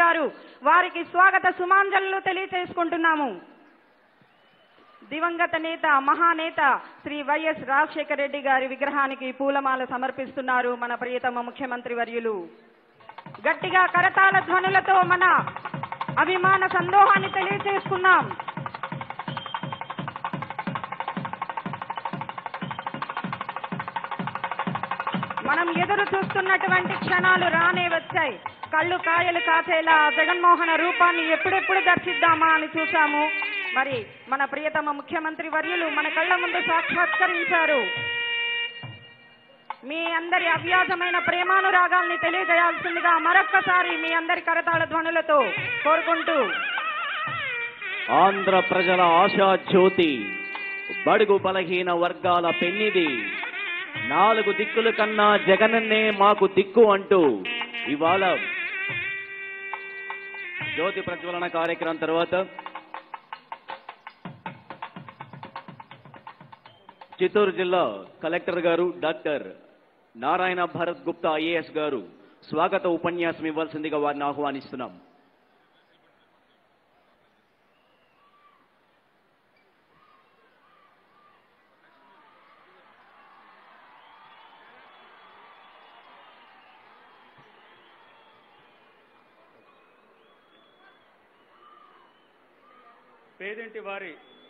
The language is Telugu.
గారు వారికి స్వాగత సుమాంజలు తెలియచేసుకుంటున్నాము దివంగత నేత మహానేత శ్రీ వైఎస్ రాజశేఖర రెడ్డి గారి విగ్రహానికి పూలమాల సమర్పిస్తున్నారు మన ప్రియతమ ముఖ్యమంత్రి వర్యులు గట్టిగా కరతాళ ధ్వనులతో మన అభిమాన సందోహాన్ని తెలియచేసుకున్నాం మనం ఎదురు చూస్తున్నటువంటి క్షణాలు రానే వచ్చాయి కళ్ళు కాయలు కాచేలా జగన్మోహన రూపాన్ని ఎప్పుడెప్పుడు దర్శిద్దామా అని చూశాము మరి మన ప్రియతమ ముఖ్యమంత్రి వర్యులు మన కళ్ళ ముందు సాక్షాత్కరించారు మీ అందరి అవ్యాజమైన ప్రేమానురాగాల్ని తెలియజేయాల్సిందిగా మరొక్కసారి మీ అందరి కరతాళ ధ్వనులతో కోరుకుంటూ ఆంధ్ర ప్రజల ఆశా జ్యోతి బడుగు బలహీన వర్గాల పెన్నిది నాలుగు దిక్కుల కన్నా జగనన్నే మాకు దిక్కు అంటూ ఇవాళ జ్యోతి ప్రజ్వలన కార్యక్రమం తర్వాత చిత్తూరు జిల్లా కలెక్టర్ గారు డాక్టర్ నారాయణ భరత్ గుప్తా ఐఏఎస్ గారు స్వాగత ఉపన్యాసం ఇవ్వాల్సిందిగా వారిని ఆహ్వానిస్తున్నాం పేదింటి వారి